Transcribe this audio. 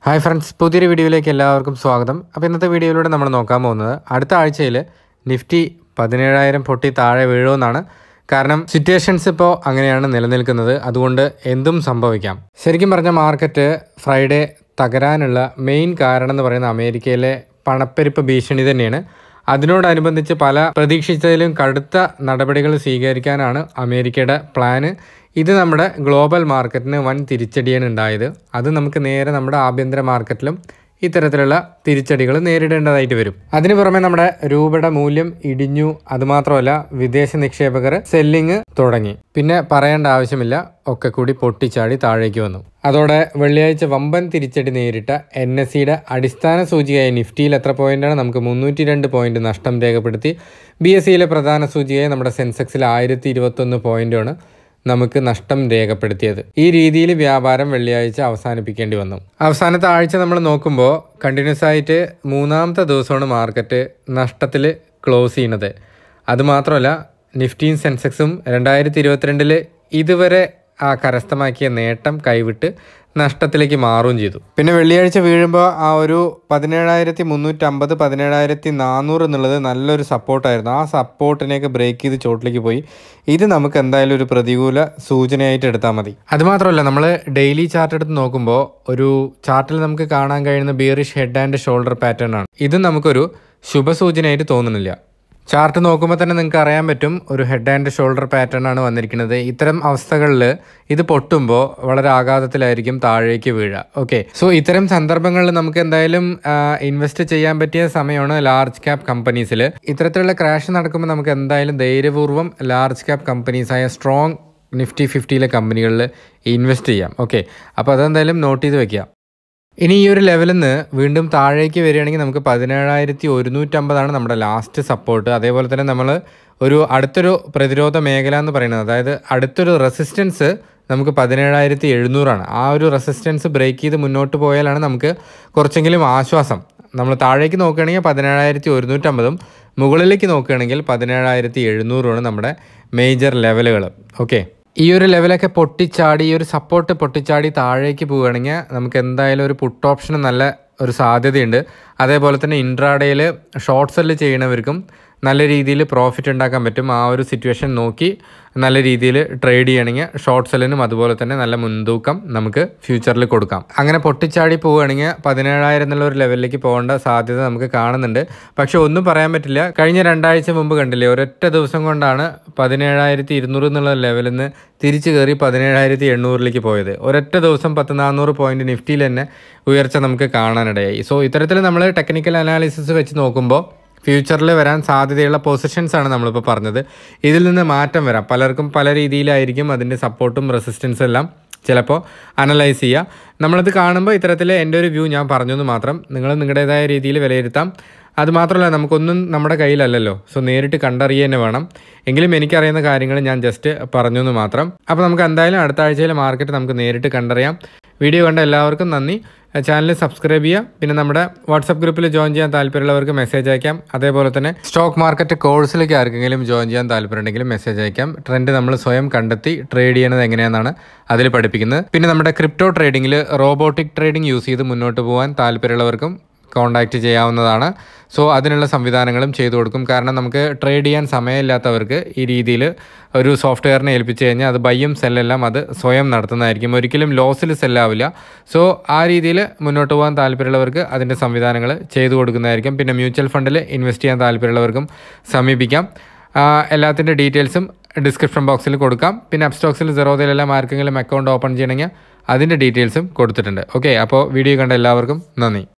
hi friends പുതിയൊരു വീഡിയോയിലേക്ക് എല്ലാവർക്കും സ്വാഗതം അപ്പോൾ ഇന്നത്തെ വീഡിയോയിലൂടെ നമ്മൾ നോക്കാൻ പോകുന്നത് അടുത്ത ആഴ്ചയിൽ നിഫ്റ്റി പതിനേഴായിരം പൊട്ടി താഴെ വീഴുമെന്നാണ് കാരണം സിറ്റുവേഷൻസ് ഇപ്പോൾ അങ്ങനെയാണ് നിലനിൽക്കുന്നത് അതുകൊണ്ട് എന്തും സംഭവിക്കാം ശരിക്കും പറഞ്ഞ മാർക്കറ്റ് ഫ്രൈഡേ തകരാനുള്ള മെയിൻ കാരണം എന്ന് പറയുന്നത് അമേരിക്കയിലെ പണപ്പെരുപ്പ് ഭീഷണി തന്നെയാണ് അതിനോടനുബന്ധിച്ച് പല പ്രതീക്ഷിച്ചതിലും കടുത്ത നടപടികൾ സ്വീകരിക്കാനാണ് അമേരിക്കയുടെ പ്ലാന് ഇത് നമ്മുടെ ഗ്ലോബൽ മാർക്കറ്റിന് വൻ തിരിച്ചടിയാണ് ഉണ്ടായത് അത് നമുക്ക് നേരെ നമ്മുടെ ആഭ്യന്തര മാർക്കറ്റിലും ഇത്തരത്തിലുള്ള തിരിച്ചടികൾ നേരിടേണ്ടതായിട്ട് വരും അതിനു പുറമെ നമ്മുടെ രൂപയുടെ മൂല്യം ഇടിഞ്ഞു അതുമാത്രമല്ല വിദേശ നിക്ഷേപകർ സെല്ലിങ് തുടങ്ങി പിന്നെ പറയേണ്ട ആവശ്യമില്ല ഒക്കെ കൂടി പൊട്ടിച്ചാടി താഴേക്ക് വന്നു അതോടെ വെള്ളിയാഴ്ച വമ്പൻ തിരിച്ചടി നേരിട്ട എൻ എസ് സിയുടെ അടിസ്ഥാന സൂചികയായ നിഫ്റ്റിയിൽ എത്ര പോയിന്റാണ് നമുക്ക് മുന്നൂറ്റി രണ്ട് പോയിന്റ് നഷ്ടം രേഖപ്പെടുത്തി ബി എസ് സിയിലെ പ്രധാന സൂചികയായ നമ്മുടെ സെൻസെക്സിൽ ആയിരത്തി ഇരുപത്തൊന്ന് പോയിന്റാണ് നമുക്ക് നഷ്ടം രേഖപ്പെടുത്തിയത് ഈ രീതിയിൽ വ്യാപാരം വെള്ളിയാഴ്ച അവസാനിപ്പിക്കേണ്ടി വന്നു അവസാനത്തെ ആഴ്ച നമ്മൾ നോക്കുമ്പോൾ കണ്ടിന്യൂസ് ആയിട്ട് മൂന്നാമത്തെ ദിവസമാണ് മാർക്കറ്റ് നഷ്ടത്തിൽ ക്ലോസ് ചെയ്യുന്നത് അതുമാത്രമല്ല നിഫ്റ്റിയും സെൻസെക്സും രണ്ടായിരത്തി ഇരുപത്തിരണ്ടിൽ ഇതുവരെ ആ കരസ്ഥമാക്കിയ നേട്ടം കൈവിട്ട് നഷ്ടത്തിലേക്ക് മാറുകയും ചെയ്തു പിന്നെ വെള്ളിയാഴ്ച വീഴുമ്പോൾ ആ ഒരു പതിനേഴായിരത്തി മുന്നൂറ്റമ്പത് പതിനേഴായിരത്തി നാനൂറ് എന്നുള്ളത് നല്ലൊരു സപ്പോർട്ടായിരുന്നു ആ സപ്പോർട്ടിനെയൊക്കെ ബ്രേക്ക് ചെയ്ത് ചോട്ടിലേക്ക് പോയി ഇത് നമുക്ക് എന്തായാലും ഒരു പ്രതികൂല സൂചനയായിട്ട് എടുത്താൽ മതി അതുമാത്രമല്ല നമ്മൾ ഡെയിലി ചാർട്ട് എടുത്ത് നോക്കുമ്പോൾ ഒരു ചാർട്ടിൽ നമുക്ക് കാണാൻ കഴിയുന്ന bearish head and shoulder pattern ആണ് ഇത് നമുക്കൊരു ശുഭസൂചനയായിട്ട് തോന്നുന്നില്ല ചാർട്ട് നോക്കുമ്പോൾ തന്നെ നിങ്ങൾക്ക് അറിയാൻ പറ്റും ഒരു ഹെഡ് ആൻഡ് ഷോൾഡർ പാറ്റേൺ ആണ് വന്നിരിക്കുന്നത് ഇത്തരം അവസ്ഥകളിൽ ഇത് പൊട്ടുമ്പോൾ വളരെ ആഘാതത്തിലായിരിക്കും താഴേക്ക് വീഴുക ഓക്കെ സോ ഇത്തരം സന്ദർഭങ്ങളിൽ നമുക്ക് എന്തായാലും ഇൻവെസ്റ്റ് ചെയ്യാൻ പറ്റിയ സമയമാണ് ലാർജ് ക്യാപ് കമ്പനീസിൽ ഇത്തരത്തിലുള്ള ക്രാഷ് നടക്കുമ്പോൾ നമുക്ക് എന്തായാലും ധൈര്യപൂർവ്വം ലാർജ് ക്യാപ് കമ്പനീസായ സ്ട്രോങ് നിഫ്റ്റി ഫിഫ്റ്റിയിലെ കമ്പനികളിൽ ഇൻവെസ്റ്റ് ചെയ്യാം ഓക്കെ അപ്പോൾ അതെന്തായാലും നോട്ട് ചെയ്ത് വെക്കുക ഇനി ഈ ഒരു ലെവലിൽ നിന്ന് വീണ്ടും താഴേക്ക് വരികയാണെങ്കിൽ നമുക്ക് പതിനേഴായിരത്തി ഒരുന്നൂറ്റമ്പതാണ് നമ്മുടെ ലാസ്റ്റ് സപ്പോർട്ട് അതേപോലെ തന്നെ നമ്മൾ ഒരു അടുത്തൊരു പ്രതിരോധ മേഖല എന്ന് പറയുന്നത് അതായത് അടുത്തൊരു റെസിസ്റ്റൻസ് നമുക്ക് പതിനേഴായിരത്തി എഴുന്നൂറാണ് ആ ഒരു റെസിസ്റ്റൻസ് ബ്രേക്ക് ചെയ്ത് മുന്നോട്ട് പോയാലാണ് നമുക്ക് കുറച്ചെങ്കിലും ആശ്വാസം നമ്മൾ താഴേക്ക് നോക്കുകയാണെങ്കിൽ പതിനേഴായിരത്തി ഒരുന്നൂറ്റമ്പതും മുകളിലേക്ക് നോക്കുകയാണെങ്കിൽ പതിനേഴായിരത്തി എഴുന്നൂറുമാണ് നമ്മുടെ മേജർ ലെവലുകൾ ഓക്കെ ഈ ഒരു ലെവലൊക്കെ പൊട്ടിച്ചാടി ഈ ഒരു സപ്പോർട്ട് പൊട്ടിച്ചാടി താഴേക്ക് പോവുകയാണെങ്കിൽ നമുക്ക് എന്തായാലും ഒരു പുട്ട് ഓപ്ഷൻ നല്ല ഒരു സാധ്യതയുണ്ട് അതേപോലെ തന്നെ ഇൻട്രാഡേയിൽ ഷോർട്ട് സെല്ല് ചെയ്യണവർക്കും നല്ല രീതിയിൽ പ്രോഫിറ്റ് ഉണ്ടാക്കാൻ പറ്റും ആ ഒരു സിറ്റുവേഷൻ നോക്കി നല്ല രീതിയിൽ ട്രേഡ് ചെയ്യണമെങ്കിൽ ഷോർട്ട് സെല്ലിനും അതുപോലെ തന്നെ നല്ല മുൻതൂക്കം നമുക്ക് ഫ്യൂച്ചറിൽ കൊടുക്കാം അങ്ങനെ പൊട്ടിച്ചാടി പോവുകയാണെങ്കിൽ പതിനേഴായിരം എന്നുള്ള ഒരു ലെവലിലേക്ക് പോകേണ്ട സാധ്യത നമുക്ക് കാണുന്നുണ്ട് പക്ഷെ ഒന്നും പറയാൻ പറ്റില്ല കഴിഞ്ഞ രണ്ടാഴ്ച മുമ്പ് കണ്ടില്ലേ ഒരൊറ്റ ദിവസം കൊണ്ടാണ് പതിനേഴായിരത്തി ഇരുന്നൂറ് എന്നുള്ള ലെവലിൽ നിന്ന് തിരിച്ചു കയറി പതിനേഴായിരത്തി എണ്ണൂറിലേക്ക് പോയത് ഒരൊറ്റ ദിവസം പത്ത് നാനൂറ് പോയിന്റ് നിഫ്റ്റിയിൽ തന്നെ ഉയർച്ച നമുക്ക് കാണാനിടയായി സോ ഇത്തരത്തിൽ നമ്മൾ ടെക്നിക്കൽ അനാലിസിസ് വെച്ച് നോക്കുമ്പോൾ ഫ്യൂച്ചറിൽ വരാൻ സാധ്യതയുള്ള പൊസിഷൻസ് ആണ് നമ്മളിപ്പോൾ പറഞ്ഞത് ഇതിൽ നിന്ന് മാറ്റം വരാം പലർക്കും പല രീതിയിലായിരിക്കും അതിൻ്റെ സപ്പോർട്ടും റെസിസ്റ്റൻസും എല്ലാം ചിലപ്പോൾ അനലൈസ് ചെയ്യുക നമ്മളത് കാണുമ്പോൾ ഇത്തരത്തിൽ എൻ്റെ ഒരു വ്യൂ ഞാൻ പറഞ്ഞു എന്ന് മാത്രം നിങ്ങൾ നിങ്ങളുടേതായ രീതിയിൽ വിലയിരുത്താം അതുമാത്രമല്ല നമുക്കൊന്നും നമ്മുടെ കയ്യിലല്ലല്ലോ സോ നേരിട്ട് കണ്ടറിയുക തന്നെ വേണം എങ്കിലും എനിക്കറിയുന്ന കാര്യങ്ങൾ ഞാൻ ജസ്റ്റ് പറഞ്ഞു എന്ന് മാത്രം അപ്പോൾ നമുക്ക് എന്തായാലും അടുത്ത ആഴ്ചയിലെ മാർക്കറ്റ് നമുക്ക് നേരിട്ട് കണ്ടറിയാം വീഡിയോ കണ്ട എല്ലാവർക്കും നന്ദി ചാനൽ സബ്സ്ക്രൈബ് ചെയ്യുക പിന്നെ നമ്മുടെ വാട്സപ്പ് ഗ്രൂപ്പിൽ ജോയിൻ ചെയ്യാൻ താല്പര്യമുള്ളവർക്ക് മെസ്സേജ് അയക്കാം അതേപോലെ തന്നെ സ്റ്റോക്ക് മാർക്കറ്റ് കോഴ്സിലേക്ക് ആർക്കെങ്കിലും ജോയിൻ ചെയ്യാൻ താല്പര്യമുണ്ടെങ്കിൽ മെസ്സേജ് അയക്കാം ട്രെൻഡ് നമ്മൾ സ്വയം കണ്ടെത്തി ട്രേഡ് ചെയ്യുന്നത് എങ്ങനെയാണെന്നാണ് അതിൽ പഠിപ്പിക്കുന്നത് പിന്നെ നമ്മുടെ ക്രിപ്റ്റോ ട്രേഡിങ്ങിൽ റോബോട്ടിക് ട്രേഡിംഗ് യൂസ് ചെയ്ത് മുന്നോട്ട് പോകാൻ താല്പര്യമുള്ളവർക്കും കോണ്ടാക്റ്റ് ചെയ്യാവുന്നതാണ് സോ അതിനുള്ള സംവിധാനങ്ങളും ചെയ്തു കൊടുക്കും കാരണം നമുക്ക് ട്രേഡ് ചെയ്യാൻ സമയമില്ലാത്തവർക്ക് ഈ രീതിയിൽ ഒരു സോഫ്റ്റ്വെയറിനെ ഏൽപ്പിച്ച് കഴിഞ്ഞാൽ അത് ബയ്യും സെല്ലെല്ലാം അത് സ്വയം നടത്തുന്നതായിരിക്കും ഒരിക്കലും ലോസിൽ സെല്ലാവില്ല സോ ആ രീതിയിൽ മുന്നോട്ട് പോകാൻ താല്പര്യമുള്ളവർക്ക് അതിൻ്റെ സംവിധാനങ്ങൾ ചെയ്തു കൊടുക്കുന്നതായിരിക്കും പിന്നെ മ്യൂച്വൽ ഫണ്ടിൽ ഇൻവെസ്റ്റ് ചെയ്യാൻ താല്പര്യമുള്ളവർക്കും സമീപിക്കാം എല്ലാത്തിൻ്റെ ഡീറ്റെയിൽസും ഡിസ്ക്രിപ്ഷൻ ബോക്സിൽ കൊടുക്കാം പിന്നെ അപ്സ്റ്റോക്സിൽ സെറോദയിലെല്ലാം ആർക്കെങ്കിലും അക്കൗണ്ട് ഓപ്പൺ ചെയ്യണമെങ്കിൽ അതിൻ്റെ ഡീറ്റെയിൽസും കൊടുത്തിട്ടുണ്ട് ഓക്കെ അപ്പോൾ വീഡിയോ കണ്ട എല്ലാവർക്കും നന്ദി